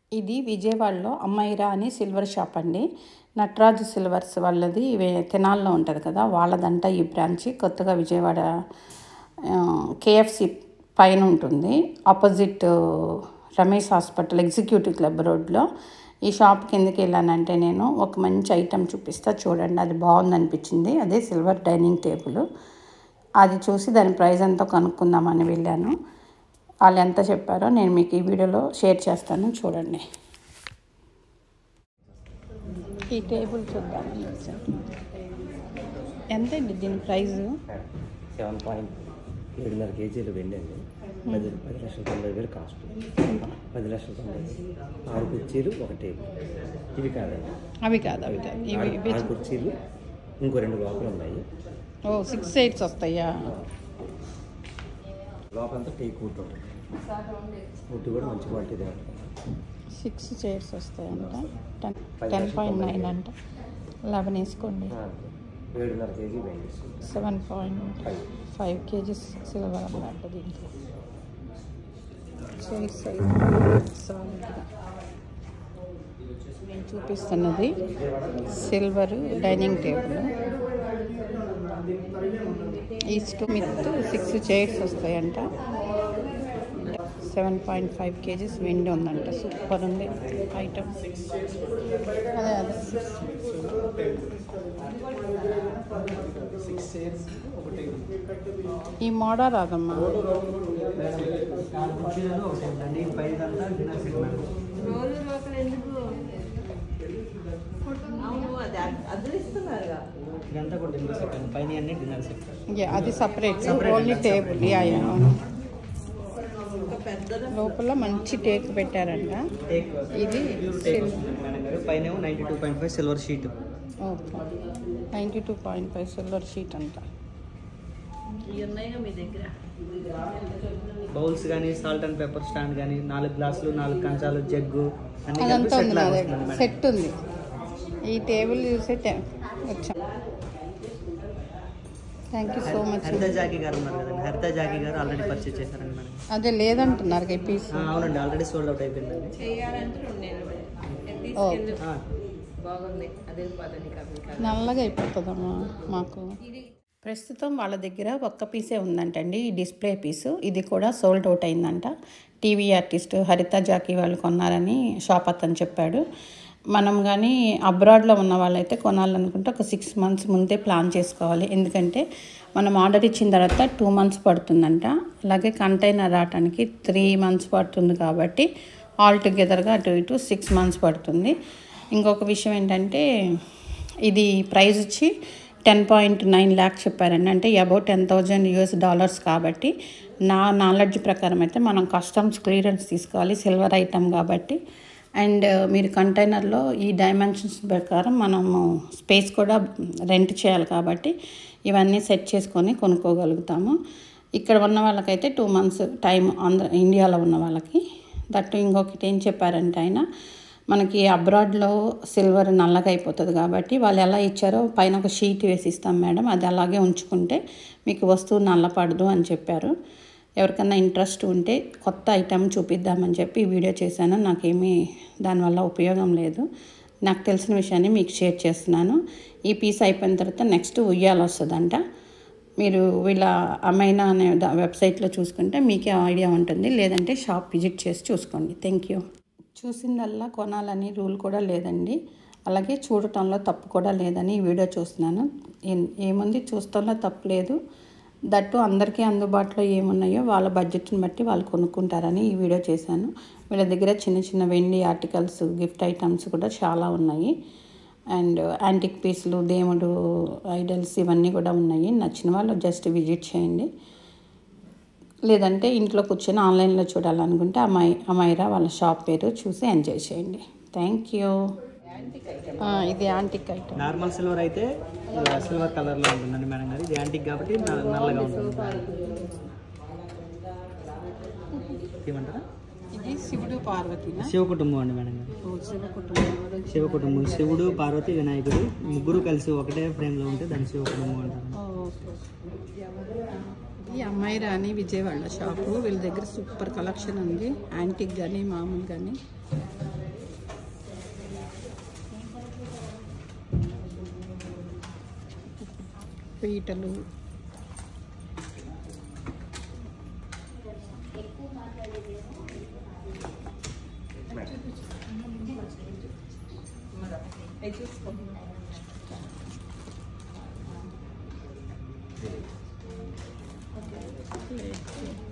ఇది విజయవాడలో అమ్మాయిరా అని సిల్వర్ షాప్ అండి నటరాజు సిల్వర్స్ వాళ్ళది వే- తెనాల్లో ఉంటుంది కదా వాళ్ళదంట ఈ బ్రాంచ్ కొత్తగా విజయవాడ కేఎఫ్సి పైన ఉంటుంది opposite Ramesh hospital executive club రోడ్లో ఈ షాప్ కిందకి వెళ్ళానంటే నేను ఒక మంచి ఐటెం చూపిస్తా చూడండి అది బాగుంది అనిపించింది అదే సిల్వర్ డైనింగ్ టేబుల్ అది చూసి దాని ప్రైస్ ఎంతో కనుక్కుందామని వెళ్ళాను వాళ్ళు ఎంత చెప్పారో నేను మీకు ఈ వీడియోలో షేర్ చేస్తాను చూడండి ఈ టేబుల్ చూద్దామని వచ్చాను ఎంత అండి దీని ప్రైస్ సెవెన్ పాయింట్ ఏడున్నర కేజీలు వెండండి పది పది లక్షల తొంభై వేలు కాస్ట్ పది లక్షల తొంభై వేలు ఆరు కుర్చీలు ఒక టేబుల్ ఇవి కాదండి అవి కాదు అవి కాదు ఇవి ఆరు- ఇవి ఆరు కుర్చీలు ఇంకో రెండు లోపల ఉన్నాయి ఓ సిక్స్ ఎయిట్స్ వస్తాయా లోపలంతా టేక్ వుడ్ ఉంటుంది వుడ్ కూడా మంచి క్వాలిటీ సిక్స్ చైర్స్ వస్తాయంట టెన్ టెన్ పాయింట్ నైన్ అంట లెవెన్ వేసుకోండి ఏడున్నర కేజీ వెండి seven point five KGs silver అన్నమాట దీంట్లో చైర్స్ సాలిడ్గా నేను చూపిస్తున్నది silver dining table is with six chairs వస్తాయంట సెవెన్ పాయింట్ ఫైవ్ కేజీస్ వెండి ఉందంట సూపర్ ఉంది ఐటమ్ అదే అదే ఈ మోడల్ రాదమ్మా రోజు లోపల ఎందుకు అవును అది అదిలిస్తున్నారుగా ఇదంతా కూడా డిన్నర్ సెట్ అండి పైన అన్ని డిన్నర్ సెట్ యా, అది separate only table yeah yeah అవును. ఒక పెద్ద లోపల మంచి టేక్ పెట్టారంట టేక్ ఇది ప్యూర్ టేక్ వస్తుంది మేడం గారు పైన ninety two point five silver sheet okay ninety two point five silver sheet అంట ఇవి ఉన్నాయిగా మీ దగ్గర బౌల్స్ కానీ సాల్ట్ అండ్ పెప్పర్ స్టాండ్ కానీ నాలుగు గ్లాసులు నాలుగు కంచాలు జగ్గు అన్ని కలిపి అదంతా సెట్ ఉంది నా లాగా దగ్గర వస్తుంది మేడం సెట్ ఉంది ఈ టేబుల్ చూసే టె- వచ్చాం thank you so much Haritha Jackie garu ఉన్నారు కదండి హరిత జాకీ గారు ఆల్రెడీ పర్చేస్ చేశారండి మేడం అదే లేదంటున్నారు ఈ పీస్ ఆ, అవునండి ఆల్రెడీ సోల్డ్ అవుట్ అయిపోయిందండి చేయాలంటే రెండు నెలలు పడుతుంది. ఓ. తీసుకెళ్ళు ఆ, బాగుంది అదే పదండి కాబట్టి నల్లగా అయిపోతుందమ్మా మాకు ప్రస్తుతం వాళ్ళ దగ్గర ఒక్క పీసే ఉందంటండి ఈ డిస్ప్లే పీసు ఇది కూడా సోల్డ్ అవుట్ అయిందంట టీవీ ఆర్టిస్ట్ హరిత జాకీ వాళ్ళు కొన్నారని షాప్ అతను చెప్పాడు మనం కానీ అబ్రాడ్లో ఉన్న వాళ్ళైతే కొనాలనుకుంటే ఒక సిక్స్ మంత్స్ ముందే ప్లాన్ చేసుకోవాలి ఎందుకంటే మనం ఆర్డర్ ఇచ్చిన తర్వాత టూ మంత్స్ పడుతుందంట అలాగే కంటైనర్ రావడానికి త్రీ మంత్స్ పడుతుంది కాబట్టి ఆల్ టుగెదర్గా అటు ఇటు సిక్స్ మంత్స్ పడుతుంది ఇంకొక విషయం ఏంటంటే ఇది ప్రైస్ వచ్చి టెన్ పాయింట్ నైన్ ల్యాక్ చెప్పారండి అంటే about ten thousand US dollars కాబట్టి నా నాలెడ్జ్ ప్రకారం అయితే మనం కస్టమ్స్ క్లియరెన్స్ తీసుకోవాలి సిల్వర్ ఐటమ్ కాబట్టి అండ్ మీరు కంటైనర్లో ఈ డైమెన్షన్స్ ప్రకారం మనము స్పేస్ కూడా రెంట్ చేయాలి కాబట్టి ఇవన్నీ సెట్ చేసుకొని కొనుక్కోగలుగుతాము ఇక్కడ ఉన్న వాళ్ళకైతే టూ మంత్స్ టైం ఆంధ్ర ఇండియాలో ఉన్న వాళ్ళకి దట్టు ఇంకొకటి ఏం చెప్పారంటే ఆయన మనకి అబ్రాడ్లో సిల్వర్ నల్లగా అయిపోతుంది కాబట్టి వాళ్ళు ఎలా ఇచ్చారో పైన ఒక షీట్ వేసి ఇస్తాం మేడం అది అలాగే ఉంచుకుంటే మీకు వస్తువు నల్లపడదు అని చెప్పారు ఎవరికన్నా ఇంట్రెస్ట్ ఉంటే కొత్త ఐటెం చూపిద్దామని చెప్పి ఈ వీడియో చేశాను నాకేమీ దానివల్ల ఉపయోగం లేదు నాకు తెలిసిన విషయాన్ని మీకు షేర్ చేస్తున్నాను ఈ పీస్ అయిపోయిన తర్వాత నెక్స్ట్ ఉయ్యాల వస్తుందంట మీరు వీళ్ళ అమైనా అనే ద- వెబ్సైట్లో చూసుకుంటే మీకే ఐడియా ఉంటుంది లేదంటే షాప్ విజిట్ చేసి చూసుకోండి థ్యాంక్ యూ చూసిందల్లా కొనాలని రూల్ కూడా లేదండి అలాగే చూడటంలో తప్పు కూడా లేదని ఈ వీడియో చూస్తున్నాను ఏం- ఏముంది చూస్తంలో తప్పు లేదు దట్టు అందరికీ అందుబాటులో ఏమున్నాయో వాళ్ళ బడ్జెట్ని బట్టి వాళ్ళు కొనుక్కుంటారని ఈ వీడియో చేశాను వీళ్ళ దగ్గర చిన్న చిన్న వెండి ఆర్టికల్స్ గిఫ్ట్ ఐటమ్స్ కూడా చాలా ఉన్నాయి అండ్ యాంటిక్ పీసులు దేవుడు ఐడల్స్ ఇవన్నీ కూడా ఉన్నాయి నచ్చిన వాళ్ళు జస్ట్ విజిట్ చేయండి లేదంటే ఇంట్లో కూర్చొని ఆన్లైన్లో చూడాలనుకుంటే అమ్మాయి అమ్మాయిరా వాళ్ళ షాప్ పేరు చూసి ఎంజాయ్ చేయండి థ్యాంక్ యూ ఇది యాంటిక్ ఐటమ్ నార్మల్ సిల్వర్ అయితే ఇలా సిల్వర్ కలర్లో ఉంటుందండి మేడం గారు ఇది యాంటిక్ కాబట్టి నల్ల- నల్లగా ఉంటుంది ఏమంటారా ఇది శివుడు పార్వతినా శివ కుటుంబం అండి మేడం గారు ఓ, శివ కుటుంబం శివ కుటుంబం శివుడు పార్వతి వినాయకుడు ముగ్గురు కలిసి ఒకటే ఫ్రేమ్లో ఉంటే దాన్ని శివ కుటుంబం అంటారు ఓ, ఓకే ఈ అమ్మాయి రాని విజయవాడ షాపు వీళ్ళ దగ్గర సూపర్ కలెక్షన్ ఉంది యాంటిక్ కానీ మామూలు కానీ పీటలు అవి చూసుకో ప్లేట్స్